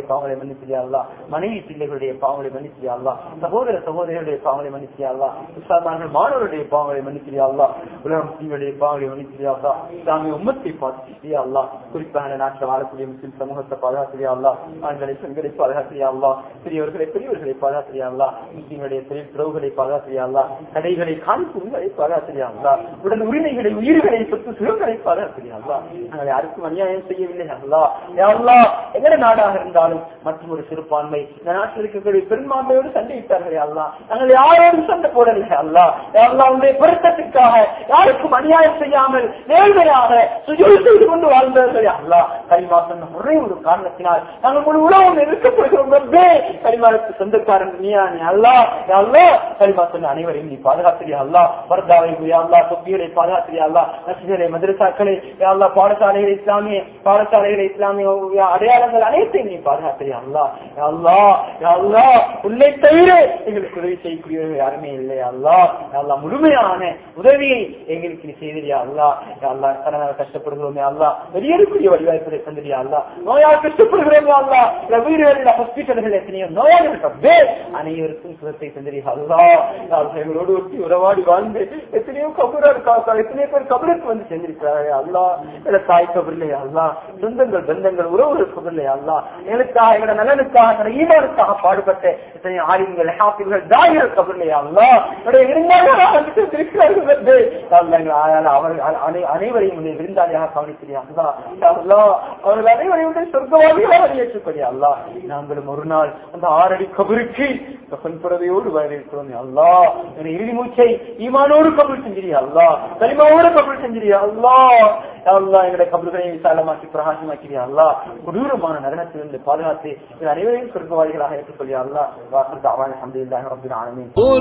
Speaker 1: பாவங்களை மன்னிச்சியா அல்லா மனைவி பிள்ளைகளுடைய பாவங்களை மன்னிச்சியா அல்லா சகோதர சகோதரிகளுடைய பாவங்களை மன்னிச்சியா அல்லா இஸ்லாமார்கள் மாணவருடைய பாவங்களை மன்னிச்சியா அல்லா உலகம் தீவுடைய பாவங்களை மன்னிச்சியா அல்லா இஸ்லாமிய உம்மத்தை பார்த்துச்சியா அல்லா குறிப்பாக நாட்டில் வாழக்கூடிய முஸ்லிம் சமூகத்தை பாதுகாத்திரியா அல்லா ஆண்களை பெண்களை பாதுகாத்திரியா அல்லா பெரியவர்களை பெரியவர்களை பாதுகாத்திரியா அல்லா முஸ்லிம்களுடைய தொழில் துறவுகளை பாதுகாத்திரியா அல்லா கடைகளை காணிப்புகளை பாதுகாத்திரியா அல்லா உடல் உரிமைகளை உயிர்களை சொத்து சுகங்களை பாதுகாத்திரியா அல்லா நாங்கள் யாருக்கும் அநியாயம் செய்யவில்லை அல்லா யா அல்லா எங்கட நாடாக இருந்தாலும் மற்றும் ஒரு சிறுபான்மை இந்த நாட்டில் இருக்கக்கூடிய பெரும்பான்மையோடு சண்டையிட்டார்களே அல்லா நாங்கள் யாரோடும் சண்டை போடவில்லை அல்லா யா அல்லா உடைய பொருத்தத்திற்காக யாருக்கும் அநியாயம் செய்யாமல் நேர்மையாக சுஜூர் செய்து கொண்டு வாழ்ந்தவர்களே அல்லா கரிமா சொன்ன ஒரே ஒரு காரணத்தினால் நாங்கள் முழு உலகம் இருக்கப்படுகிறோம் ரப்பே கரிமாவுக்கு சொந்தக்காரன் நீயா நீ அல்லா யா அல்லா கரிமா சொன்ன அனைவரையும் நீ பாதுகாத்திரியா அல்லா வர்தாவை யா அல்லா தொப்பிகளை பாதுகாத்திரியா அல்லா நசிகளை மதரசாக்களை யா அல்லா பாடசாலைகளை இஸ்லாமிய பாடசாலைகளை இஸ்லாமிய யா அடையாளங்கள் அனைத்தையும் நீ பாதுகாத்திரியா அல்லா யா அல்லா யா அல்லா உன்னை தவிர எங்களுக்கு உதவி செய்யக்கூடியவர்கள் யாருமே இல்லை அல்லா யா அல்லா முழுமையான உதவியை எங்களுக்கு நீ செய்தியா அல்லா யா அல்லா கடனாக கஷ்டப்படுகிறோமே அல்லா வெளியேறக்கூடிய வழிவாய்ப்புகளை தந்திரியா அல்லா நோயால் கஷ்டப்படுகிறோமே அல்லா இல்ல வீடுகளில் ஹாஸ்பிட்டல்கள் எத்தனையோ நோயாளிகள் ரப்பே அனைவருக்கும் சுகத்தை தந்திரியா அல்லா யா அல்லா, எங்களோடு ஒட்டி உறவாடி வாழ்ந்து எத்தனையோ கபூரா இருக்கா எத்தனையோ பேர் கபருக்கு வந்து செஞ்சிருக்கிறாரே அல்லா இல்ல தாய் கபரில்லை அல்லா சொந்தங்கள் பந்தங்கள் உறவுகள் கபரில்லை அல்லா எங்களுக்காக எங்களோட நலனுக்காக எங்களோட ஈமானுக்காக பாடுபட்ட எத்தனை ஆலிம்கள் ஹாஃபில்கள் தாயிகள் கபரில்லை அல்லா என்னுடைய விருந்தாளிகளாக வந்துட்டு இருக்கிறார்கள் ரப்பே. யா அல்லா, எங்கள் ஆயால அவர்கள் அனை- அனைவரையும் உன்னை விருந்தாளியாக கவனிக்கிறீர்கள் அல்லா யா அல்லா அவர்கள் அனைவரையும் உன்னை சொர்க்கவாதிகளாக ஏற்றுக்கொள்ளியா அல்லா நாங்களும் ஒரு நாள் அந்த ஆறடி கபருக்கு கப்பன் புறவையோடு வரவேற்கிறோம் யா அல்லா என் இறுதி மூச்சை ஈமானோடு கபல் செஞ்சிரியா அல்லா கலிமாவோடு கபல் செஞ்சிரியா அல்லா யா அல்லா எங்களுடைய கபல்களை விசாலமாக்கி பிரகாசமாக்கிறியா அல்லா கொடூரமான நகனத்திலிருந்து பாதுகாத்து எங்கள் அனைவரையும் சொர்க்கவாதிகளாக ஏற்றுக்கொள்ளியா அல்லா வாசல் தாவான் அஹமதுல்லாஹி ரப்பில் ஆலமீன்
Speaker 3: قل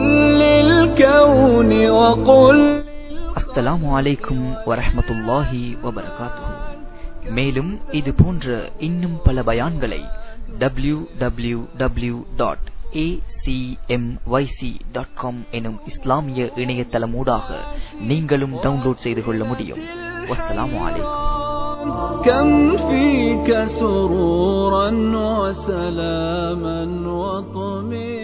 Speaker 3: للكون وقل
Speaker 4: அஸ்ஸலாமு அலைக்கும் வரஹ்மத்துல்லாஹி வபரகாத்துஹு மேலும் இது போன்ற இன்னும் பல பயான்களை W W W dot dot com எனும் இஸ்லாமிய இணையதளமூடாக நீங்களும் டவுன்லோட் செய்து கொள்ள முடியும் வஸ்ஸலாமு அலைக்கும்
Speaker 3: كم فيك سرورا وسلاما وطمئنا